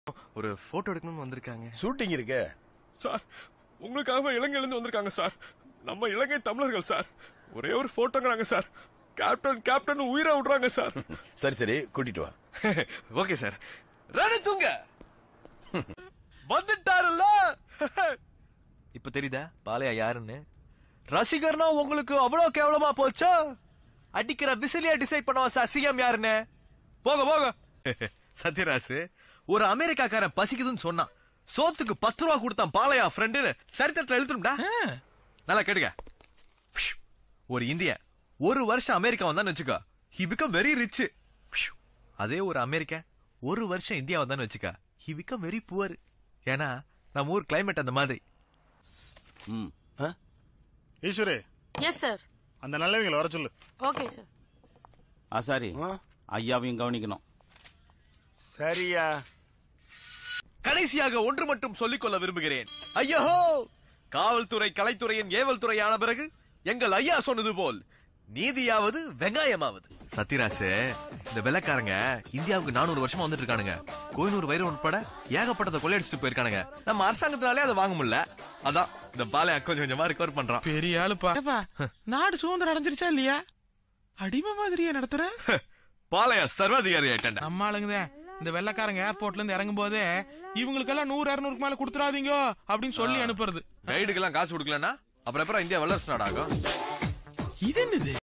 ஒரு போட்டோ எடுக்கணும்னு வந்திருக்காங்க ஷூட்டிங் இருக்கு சார் உங்களுக்காக இலங்கையில இருந்து வந்திருக்காங்க சார் நம்ம இலங்கை தமிழர்கள் சார் ஒரே ஒரு போட்டோங்கிறாங்க சார் கேப்டன் கேப்டன் உயிரை விடுறாங்க சார் சரி சரி கூட்டிட்டு வா ஓகே சார் ரணத்துங்க வந்துட்டாருல்ல இப்ப தெரியுதா பாலையா யாருன்னு ரசிகர்னா உங்களுக்கு அவ்வளவு கேவலமா போச்சா அடிக்கிற விசிலியா டிசைட் பண்ணவா சார் சிஎம் யாருன்னு போக போக சத்யராஜ் ஒரு அமெரிக்காக்காரன் பசிக்குதுன்னு சொன்னான் சோத்துக்கு பத்து ரூபா கொடுத்தான் பாலையா ஃப்ரெண்டுன்னு சரித்திரத்துல எழுத்துரும்டா நல்லா கேட்டுக்க ஒரு இந்திய ஒரு வருஷம் அமெரிக்கா வந்தான்னு வச்சுக்கோ ஹி பிகம் வெரி ரிச் அதே ஒரு அமெரிக்கன் ஒரு வருஷம் இந்தியா வந்தான்னு வச்சுக்கா ஹி பிகம் வெரி புவர் ஏன்னா நம்ம ஊர் கிளைமேட் அந்த மாதிரி ம் ஆ? ஈஸ்வரே எஸ் சார் அந்த நல்லவங்களை வர சொல்லு ஓகே சார் ஆசாரி ஐயாவையும் கவனிக்கணும் சரியா கடைசியாக ஒன்று மட்டும் சொல்லிக்கொள்ள விரும்புகிறேன் ஐயோ காவல்துறை கலைத்துறையின் ஏவல் துறையான பிறகு எங்கள் ஐயா சொன்னது போல் நீதியாவது வெங்காயமாவது சத்யராஜ் இந்த வெள்ளக்காரங்க இந்தியாவுக்கு நானூறு வருஷமா வந்துட்டு இருக்கானுங்க கோயினூர் வைரம் உட்பட ஏகப்பட்டதை கொள்ளையடிச்சிட்டு போயிருக்கானுங்க நம்ம அரசாங்கத்தினாலே அதை வாங்க முடியல அதான் இந்த பாலையா கொஞ்சம் கொஞ்சமா ரிகவர் பண்றான் பெரிய ஆளுப்பா ஏப்பா, நாடு சுதந்திரம் அடைஞ்சிருச்சா இல்லையா அடிமை மாதிரியே நடத்துற பாலையா சர்வாதிகாரி ஆயிட்டா நம்ம ஆளுங்கதான் இந்த வெள்ளக்காரங்க ஏர்போர்ட்ல இருந்து இறங்கும் போதே இவங்களுக்கெல்லாம் நூறு இருநூறுக்கு மேல கொடுத்துறாதீங்க அப்படின்னு சொல்லி அனுப்புறது கைடுக்கெல்லாம் காசு கொடுக்கலன்னா அப்புறம் அப்புறம் இந்தியா வல்லரசு நாடாகும் இது என்னது